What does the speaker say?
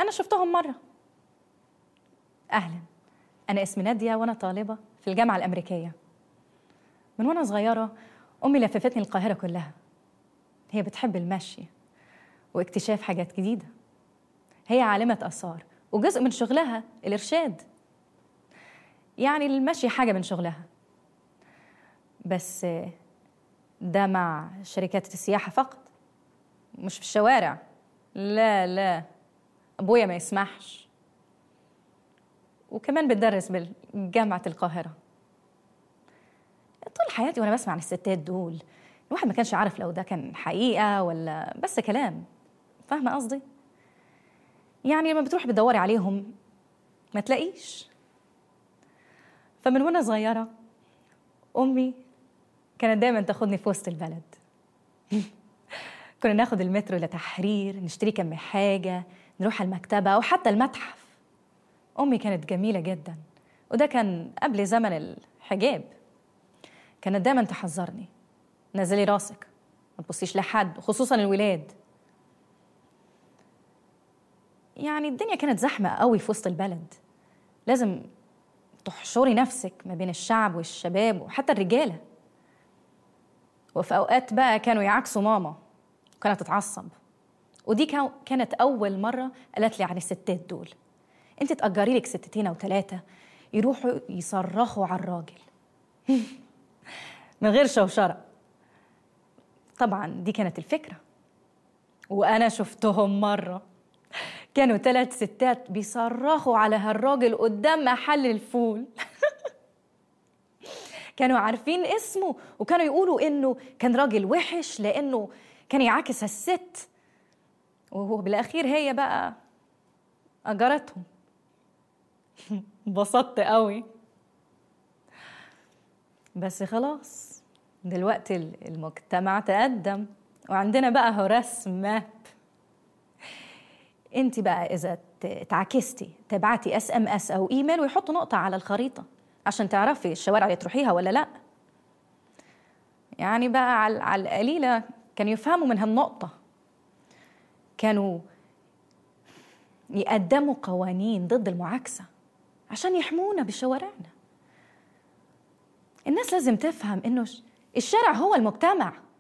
أنا شفتهم مرة أهلا أنا اسمي نادية وأنا طالبة في الجامعة الأمريكية من وأنا صغيرة أمي لففتني القاهرة كلها هي بتحب المشي واكتشاف حاجات جديدة هي عالمة آثار وجزء من شغلها الإرشاد يعني المشي حاجة من شغلها بس ده مع شركات السياحة فقط مش في الشوارع لا لا أبويا ما يسمحش وكمان بتدرس بجامعة القاهرة طول حياتي وأنا بسمع عن الستات دول الواحد ما كانش عارف لو ده كان حقيقة ولا بس كلام فاهمة قصدي؟ يعني لما بتروحي بتدوري عليهم ما تلاقيش فمن وانا صغيرة أمي كانت دايما تاخدني في وسط البلد كنا ناخد المترو لتحرير نشتري كم حاجة نروح المكتبة أو حتى المتحف أمي كانت جميلة جدا وده كان قبل زمن الحجاب كانت دايما تحذرني نزلي راسك ما تبصيش لحد خصوصا الولاد يعني الدنيا كانت زحمة قوي في وسط البلد لازم تحشري نفسك ما بين الشعب والشباب وحتى الرجالة وفي أوقات بقى كانوا يعكسوا ماما وكانت تتعصب ودي كانت أول مرة قالت لي عن الستات دول أنت تأجري لك ستتين أو ثلاثة يروحوا يصرخوا على الراجل من غير شوشرة طبعا دي كانت الفكرة وأنا شفتهم مرة كانوا ثلاث ستات بيصرخوا على هالراجل قدام محل الفول كانوا عارفين اسمه وكانوا يقولوا انه كان راجل وحش لانه كان يعاكس الست وهو بالاخير هي بقى اجرتهم انبسطت قوي بس خلاص دلوقتي المجتمع تقدم وعندنا بقى هو رسم ماب انت بقى اذا تعكستي تبعتي اس ام اس او ايميل ويحطوا نقطه على الخريطه عشان تعرفي الشوارع اللي تروحيها ولا لا يعني بقى على, على القليله كانوا يفهموا من هالنقطه كانوا يقدموا قوانين ضد المعاكسه عشان يحمونا بشوارعنا الناس لازم تفهم انه الشارع هو المجتمع